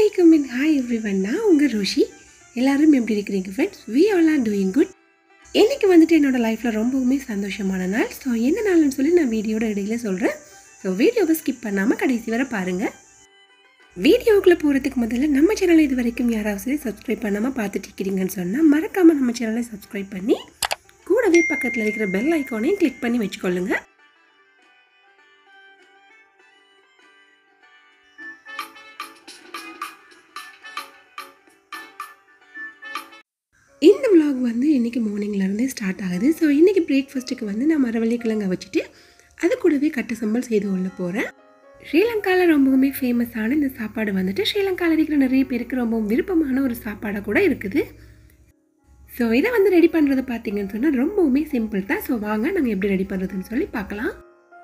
வணக்கம் and hi every one நான் உங்கள் ருஷி எல்லாரும் எப்படி இருக்கிறீங்க friends we all are doing good இன்னைக்கு வந்துட்டு என்னோட லைஃப்பில் ரொம்பவுமே சந்தோஷமான நாள் ஸோ என்ன நாள்னு சொல்லி நான் வீடியோட இடையில சொல்கிறேன் ஸோ வீடியோவை ஸ்கிப் பண்ணாமல் கடைசி வரை பாருங்கள் வீடியோக்குள்ளே போகிறதுக்கு முதல்ல நம்ம சேனலை இது வரைக்கும் யாராவது சரி சப்ஸ்கிரைப் பண்ணாமல் பார்த்துட்டு இருக்கிறீங்கன்னு சொன்னால் மறக்காமல் நம்ம சேனலை சப்ஸ்கிரைப் பண்ணி கூடவே பக்கத்தில் இருக்கிற பெல் ஐக்கானையும் கிளிக் பண்ணி வச்சுக்கொள்ளுங்க இந்த vlog வந்து இன்றைக்கி மார்னிங்லேருந்தே ஸ்டார்ட் ஆகுது ஸோ இன்றைக்கி பிரேக்ஃபாஸ்ட்டுக்கு வந்து நான் மரவள்ளி கிழங்க வச்சுட்டு அது கூடவே கட்டு சம்பல் செய்து கொள்ள போகிறேன் ஸ்ரீலங்காவில் ரொம்பவுமே ஃபேமஸான இந்த சாப்பாடு வந்துட்டு ஸ்ரீலங்காவில் இருக்கிற நிறைய பேருக்கு ரொம்பவும் விருப்பமான ஒரு சாப்பாடாக கூட இருக்குது ஸோ இதை வந்து ரெடி பண்ணுறது பார்த்தீங்கன்னு சொன்னால் ரொம்பவுமே சிம்பிள் தான் ஸோ வாங்க நாங்கள் எப்படி ரெடி பண்ணுறதுன்னு சொல்லி பார்க்கலாம்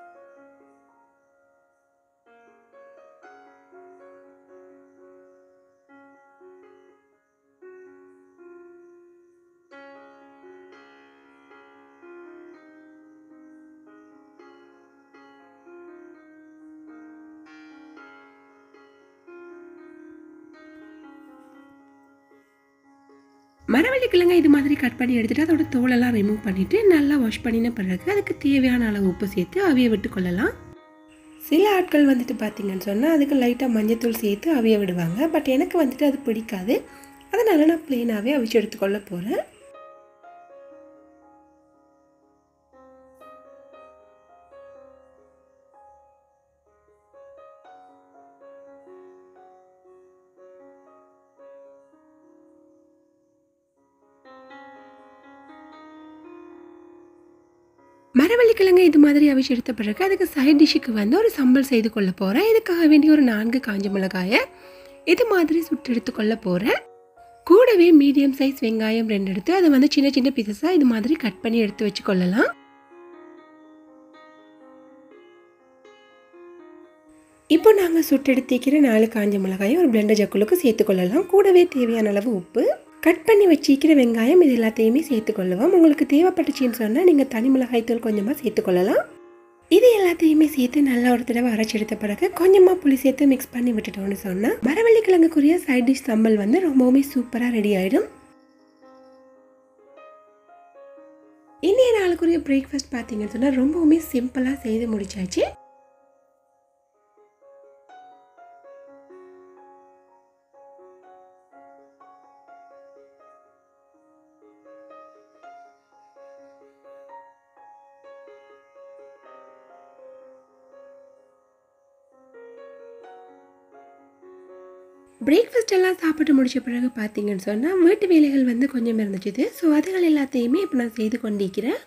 மரவள்ளி கிழங்க இது மாதிரி கட் பண்ணி எடுத்துட்டு அதோட தோலெல்லாம் ரிமூவ் பண்ணிட்டு நல்லா வாஷ் பண்ணின பிறகு அதுக்கு தேவையான அளவு உப்பு சேர்த்து அவிய விட்டு கொள்ளலாம் சில ஆட்கள் வந்துட்டு பார்த்தீங்கன்னு சொன்னால் அதுக்கு லைட்டாக மஞ்சத்தூள் சேர்த்து அவிய விடுவாங்க பட் எனக்கு வந்துட்டு அது பிடிக்காது அதனால நான் ப்ளெயினாகவே அவிச்சு எடுத்துக்கொள்ள போகிறேன் மரவள்ளி கிழங்கு இது மாதிரி அவிச்சு எடுத்த பிறகு அதுக்கு சைட் டிஷ்ஷுக்கு வந்து ஒரு சம்பல் செய்து கொள்ள போகிறேன் இதுக்காக வேண்டிய ஒரு நான்கு காஞ்ச மிளகாயை இது மாதிரி சுட்டு எடுத்து கொள்ள போகிறேன் கூடவே மீடியம் சைஸ் வெங்காயம் ரெண்டு எடுத்து அதை வந்து சின்ன சின்ன பீசஸாக இது மாதிரி கட் பண்ணி எடுத்து வச்சு கொள்ளலாம் இப்போ நாங்கள் சுட்டு எடுத்திக்கிற நாலு காஞ்ச மிளகாயை ஒரு பிளெண்டர் ஜக்குளுக்கு சேர்த்துக்கொள்ளலாம் கூடவே தேவையான அளவு உப்பு கட் பண்ணி வச்சிக்கிற வெங்காயம் இது எல்லாத்தையுமே சேர்த்துக்கொள்ளுவோம் உங்களுக்கு தேவைப்பட்டுச்சின்னு சொன்னால் நீங்கள் தனி மிளகாய் தூள் கொஞ்சமாக சேர்த்துக்கொள்ளலாம் இது எல்லாத்தையுமே சேர்த்து நல்லா ஒரு தடவை அரைச்செடுத்த பிறகு கொஞ்சமாக புளி சேர்த்து மிக்ஸ் பண்ணி விட்டுட்டோம்னு சொன்னால் மரவள்ளி கிழங்குக்குரிய சைட் டிஷ் சம்பல் வந்து ரொம்பவுமே சூப்பராக ரெடி ஆகிடும் இன்றைய நாளுக்குரிய பிரேக்ஃபாஸ்ட் பார்த்தீங்கன்னு சொன்னால் ரொம்பவுமே சிம்பிளாக செய்து முடிச்சாச்சு பிரேக்ஃபாஸ்ட் எல்லாம் சாப்பிட்டு முடிச்ச பிறகு பார்த்தீங்கன்னு சொன்னால் வீட்டு வேலைகள் வந்து கொஞ்சம் இருந்துச்சு ஸோ அதுகள் எல்லாத்தையுமே இப்போ நான் செய்து கொண்டிருக்கிறேன்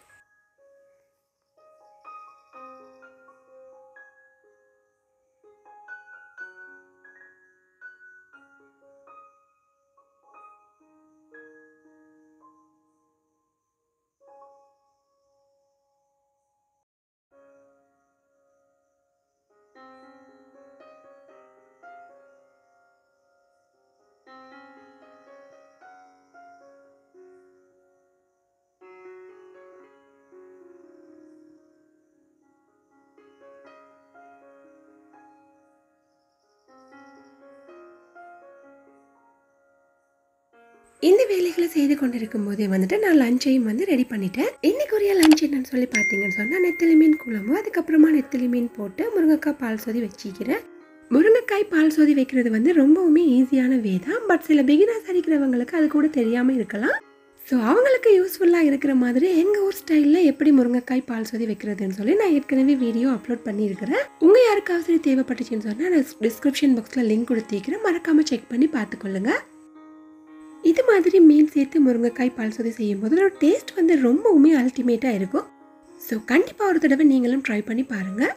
இந்த வேலைகளை செய்து கொண்டிருக்கும் போதே வந்துட்டு நான் லஞ்சையும் வந்து ரெடி பண்ணிட்டேன் இன்னைக்குரிய லஞ்ச் என்னன்னு சொல்லி பார்த்தீங்கன்னு சொன்னால் நெத்திலி மீன் குழம்பு அதுக்கப்புறமா நெத்திலி மீன் போட்டு முருங்கைக்காய் பால் சோதி வச்சிக்கிறேன் முருங்கைக்காய் பால் சோதி வைக்கிறது வந்து ரொம்பவுமே ஈஸியான வே தான் பட் சில பிகினர்ஸ் அடிக்கிறவங்களுக்கு அது கூட தெரியாமல் இருக்கலாம் ஸோ அவங்களுக்கு யூஸ்ஃபுல்லாக இருக்கிற மாதிரி எங்கள் ஊர் ஸ்டைலில் எப்படி முருங்கைக்காய் பால் சோதி வைக்கிறதுன்னு சொல்லி நான் ஏற்கனவே வீடியோ அப்லோட் பண்ணியிருக்கிறேன் உங்கள் யாருக்காவது சரி தேவைப்பட்டுச்சுன்னு சொன்னால் நான் டிஸ்கிரிப்ஷன் பாக்ஸில் லிங்க் கொடுத்திருக்கிறேன் மறக்காமல் செக் பண்ணி பார்த்துக்கொள்ளுங்க இது மாதிரி மீன் சேர்த்து முருங்கைக்காய் பால் சோதி செய்யும் போது அதோட டேஸ்ட் வந்து ரொம்பவுமே அல்டிமேட்டாக இருக்கும் ஸோ கண்டிப்பாக ஒரு தடவை நீங்களும் ட்ரை பண்ணி பாருங்கள்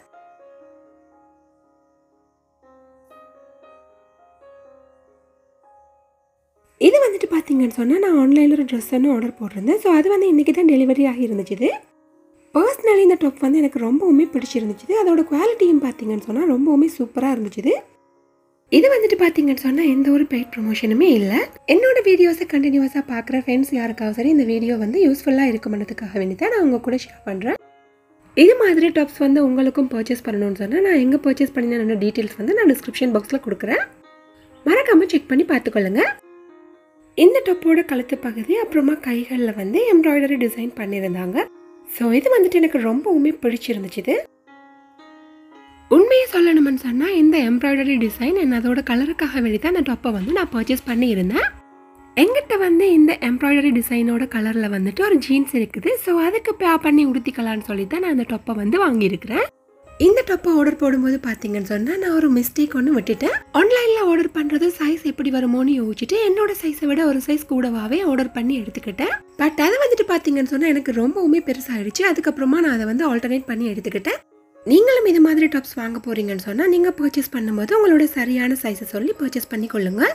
இது வந்துட்டு பார்த்தீங்கன்னு சொன்னால் நான் ஆன்லைனில் ஒரு ட்ரெஸ் ஒன்று ஆர்டர் போட்டிருந்தேன் ஸோ அது வந்து இன்றைக்கி தான் டெலிவரி ஆகி இருந்துச்சு பர்சனலி இந்த டாப் வந்து எனக்கு ரொம்பவுமே பிடிச்சிருந்துச்சு அதோட குவாலிட்டியும் பார்த்தீங்கன்னு சொன்னால் ரொம்பவுமே சூப்பராக இருந்துச்சு இது வந்துட்டு பார்த்தீங்கன்னு சொன்னால் எந்த ஒரு பெய்ட் ப்ரொமோஷனுமே இல்லை என்னோட வீடியோஸை கண்டினியூஸாக பார்க்குற ஃப்ரெண்ட்ஸ் யாருக்காவது சரி இந்த வீடியோ வந்து யூஸ்ஃபுல்லாக இருக்குமன்றதுக்காக வேண்டி தான் நான் உங்கள் கூட ஷேர் பண்ணுறேன் இது மாதிரி டாப்ஸ் வந்து உங்களுக்கும் பர்ச்சேஸ் பண்ணணும்னு சொன்னால் நான் எங்கே பர்ச்சேஸ் பண்ணின டீட்டெயில்ஸ் வந்து நான் டிஸ்கிரிப்ஷன் பாக்ஸில் கொடுக்குறேன் மறக்காமல் செக் பண்ணி பார்த்துக்கொள்ளுங்க இந்த டாப்போட கழுத்து பகுதி அப்புறமா கைகளில் வந்து எம்ப்ராய்டரி டிசைன் பண்ணியிருந்தாங்க ஸோ இது வந்துட்டு எனக்கு ரொம்பவுமே பிடிச்சிருந்துச்சு இது உண்மையை சொல்லணும்னு சொன்னால் இந்த எம்ப்ராய்டரி டிசைன் என்ன அதோட கலருக்காக வேண்டி தான் அந்த டாப்பை வந்து நான் பர்ச்சேஸ் பண்ணியிருந்தேன் எங்கிட்ட வந்து இந்த எம்ப்ராய்டரி டிசைனோட கலரில் வந்துட்டு ஒரு ஜீன்ஸ் இருக்குது ஸோ அதுக்கு பே பண்ணி உடுத்திக்கலான்னு சொல்லி தான் நான் அந்த டாப்பை வந்து வாங்கியிருக்கிறேன் இந்த டாப்பை ஆர்டர் போடும்போது பார்த்தீங்கன்னு சொன்னால் நான் ஒரு மிஸ்டேக் ஒன்று விட்டுட்டேன் ஆன்லைனில் ஆர்டர் பண்ணுறது சைஸ் எப்படி வருமோன்னு யோசிச்சுட்டு என்னோட சைஸை விட ஒரு சைஸ் கூடவாவே ஆர்டர் பண்ணி எடுத்துக்கிட்டேன் பட் அதை வந்துட்டு பார்த்தீங்கன்னு சொன்னால் எனக்கு ரொம்பவுமே பெருசாகிடுச்சு அதுக்கப்புறமா நான் அதை வந்து ஆல்டர்னேட் பண்ணி எடுத்துக்கிட்டேன் நீங்களும் இது மாதிரி டாப்ஸ் வாங்க போறீங்கன்னு சொன்னால் நீங்கள் பர்ச்சேஸ் பண்ணும்போது உங்களோட சரியான சைஸை சொல்லி பர்ச்சேஸ் பண்ணி கொள்ளுங்க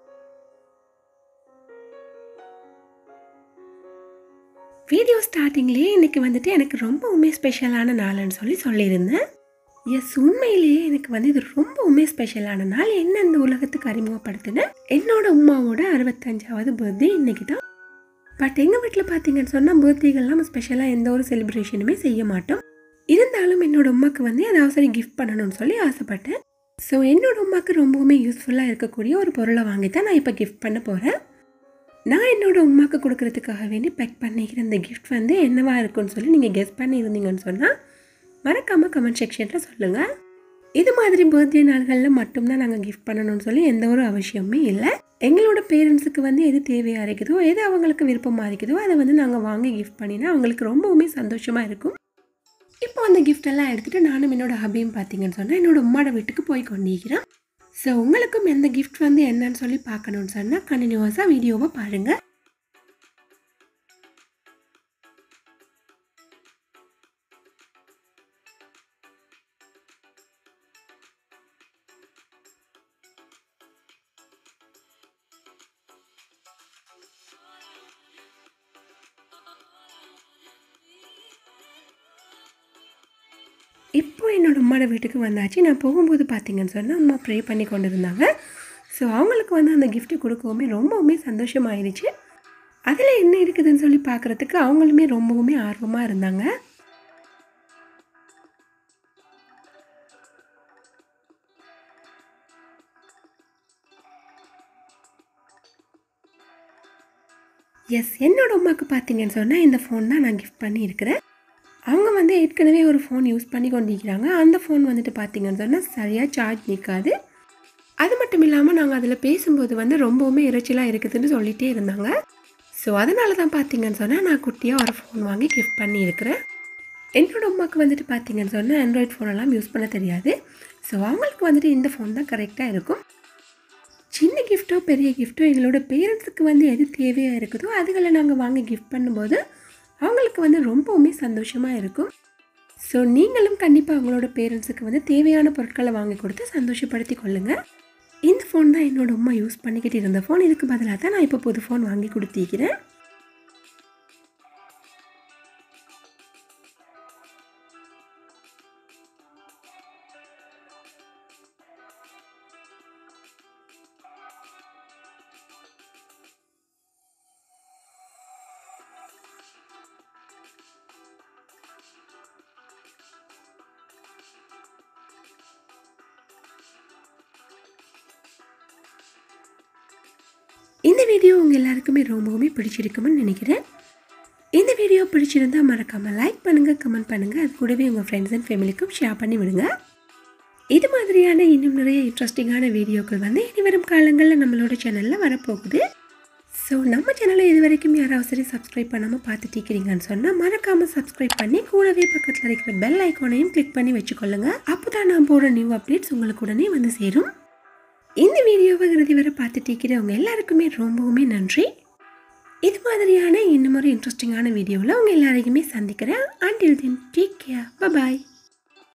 வீடியோ ஸ்டார்டிங்லேயே இன்னைக்கு வந்துட்டு எனக்கு ரொம்பவுமே ஸ்பெஷலான நாள்னு சொல்லி சொல்லியிருந்தேன் எஸ் உண்மையிலேயே எனக்கு வந்து இது ரொம்பவுமே ஸ்பெஷலான நாள் என்ன இந்த உலகத்துக்கு அறிமுகப்படுத்தினேன் என்னோட உமாவோட அறுபத்தஞ்சாவது பர்த்டே இன்னைக்கு தான் பட் எங்கள் வீட்டில் பார்த்தீங்கன்னு சொன்னால் பர்த்டேகள்லாம் நம்ம ஸ்பெஷலாக எந்த ஒரு செலிப்ரேஷனுமே செய்ய மாட்டோம் இருந்தாலும் என்னோட உமாக்கு வந்து ஏதாவது சரி கிஃப்ட் பண்ணணும்னு சொல்லி ஆசைப்பட்டேன் ஸோ என்னோட உமாக்கு ரொம்பவுமே யூஸ்ஃபுல்லாக இருக்கக்கூடிய ஒரு பொருளை வாங்கி தான் நான் இப்போ கிஃப்ட் பண்ண போகிறேன் நான் என்னோட உமாக்கு கொடுக்கறதுக்காக வேண்டி பேக் பண்ணிக்கிற இந்த கிஃப்ட் வந்து என்னவா இருக்கும்னு சொல்லி நீங்கள் கெஸ் பண்ணியிருந்தீங்கன்னு சொன்னால் மறக்காமல் கமெண்ட் செக்ஷனில் சொல்லுங்கள் இது மாதிரி பர்த்டே நாள்களில் மட்டும்தான் நாங்கள் கிஃப்ட் பண்ணணும்னு சொல்லி எந்த ஒரு அவசியமே இல்லை எங்களோட பேரண்ட்ஸுக்கு வந்து எது தேவையாக இருக்குதோ எது அவங்களுக்கு விருப்பமாக இருக்குதோ அதை வந்து நாங்கள் வாங்கி கிஃப்ட் பண்ணினா அவங்களுக்கு ரொம்பவுமே சந்தோஷமாக இருக்கும் இப்போ அந்த கிஃப்ட் எல்லாம் எடுத்துகிட்டு நானும் என்னோட ஹபியும் பார்த்தீங்கன்னு சொன்னால் என்னோட உம்மாட வீட்டுக்கு போய் கொண்டிருக்கிறேன் ஸோ உங்களுக்கும் எந்த கிஃப்ட் வந்து என்னன்னு சொல்லி பார்க்கணும்னு சொன்னால் கண்டினியூஸாக வீடியோவை பாருங்கள் இப்போ என்னோட அம்மாவோட வீட்டுக்கு வந்தாச்சு நான் போகும்போது பார்த்தீங்கன்னு சொன்னால் அம்மா ப்ரே பண்ணி கொண்டு இருந்தாங்க ஸோ அவங்களுக்கு வந்து அந்த gift கொடுக்கவுமே ரொம்பவுமே சந்தோஷமாயிருச்சு அதில் என்ன இருக்குதுன்னு சொல்லி பார்க்குறதுக்கு அவங்களுமே ரொம்பவுமே ஆர்வமாக இருந்தாங்க எஸ் என்னோட அம்மாவுக்கு பார்த்தீங்கன்னு சொன்னால் இந்த ஃபோன் தான் நான் கிஃப்ட் பண்ணியிருக்கிறேன் அவங்க வந்து ஏற்கனவே ஒரு ஃபோன் யூஸ் பண்ணி கொண்டிருக்கிறாங்க அந்த ஃபோன் வந்துட்டு பார்த்தீங்கன்னு சொன்னால் சரியாக சார்ஜ் நிற்காது அது மட்டும் இல்லாமல் நாங்கள் அதில் பேசும்போது வந்து ரொம்பவுமே இறைச்சலாக இருக்குதுன்னு சொல்லிகிட்டே இருந்தாங்க ஸோ அதனால தான் பார்த்தீங்கன்னு சொன்னால் நான் குட்டியாக ஒரு ஃபோன் வாங்கி கிஃப்ட் பண்ணியிருக்கிறேன் என்னோட அம்மாவுக்கு வந்துட்டு பார்த்தீங்கன்னு சொன்னால் ஆண்ட்ராய்ட் ஃபோனெல்லாம் யூஸ் பண்ண தெரியாது ஸோ அவங்களுக்கு வந்துட்டு இந்த ஃபோன் தான் கரெக்டாக இருக்கும் சின்ன கிஃப்ட்டோ பெரிய கிஃப்ட்டோ எங்களோட பேரண்ட்ஸுக்கு வந்து எது தேவையாக இருக்குதோ அதுகளை நாங்கள் வாங்கி கிஃப்ட் பண்ணும்போது அவங்களுக்கு வந்து ரொம்பவுமே சந்தோஷமாக இருக்கும் ஸோ நீங்களும் கண்டிப்பாக அவங்களோட பேரண்ட்ஸுக்கு வந்து தேவையான பொருட்களை வாங்கி கொடுத்து சந்தோஷப்படுத்தி கொள்ளுங்கள் இந்த ஃபோன் தான் என்னோட அம்மா யூஸ் பண்ணிக்கிட்டு இருந்த ஃபோன் இதுக்கு பதிலாக தான் நான் இப்போ புது ஃபோன் வாங்கி கொடுத்திருக்கிறேன் இந்த வீடியோ உங்கள் எல்லாருக்குமே ரொம்பவுமே பிடிச்சிருக்கும்னு நினைக்கிறேன் இந்த வீடியோ பிடிச்சிருந்தா மறக்காமல் லைக் பண்ணுங்கள் கமெண்ட் பண்ணுங்கள் அது கூடவே உங்கள் ஃப்ரெண்ட்ஸ் அண்ட் ஃபேமிலிக்கும் ஷேர் பண்ணி விடுங்க இது மாதிரியான இன்னும் நிறைய இன்ட்ரெஸ்டிங்கான வீடியோக்கள் வந்து இனி வரும் காலங்களில் நம்மளோட சேனலில் வரப்போகுது ஸோ நம்ம சேனலை இது வரைக்கும் யாராவது சரி சப்ஸ்கிரைப் பண்ணாமல் பார்த்துட்டு இருக்கிறீங்கன்னு சொன்னால் மறக்காமல் சப்ஸ்கிரைப் பண்ணி கூடவே பக்கத்தில் இருக்கிற பெல் ஐக்கானையும் கிளிக் பண்ணி வச்சுக்கொள்ளுங்க அப்போ தான் நான் போடுற நியூ அப்டேட்ஸ் உங்களுக்கு உடனே வந்து சேரும் இந்த வீடியோவை இறுதி வரை பார்த்துட்டு இருக்கிறவங்க எல்லாருக்குமே ரொம்பவுமே நன்றி இது மாதிரியான இன்னும் ஒரு இன்ட்ரெஸ்டிங்கான வீடியோவில் உங்கள் எல்லாரையுமே சந்திக்கிறேன் அண்டில் தென் டேக் கேர் பாய்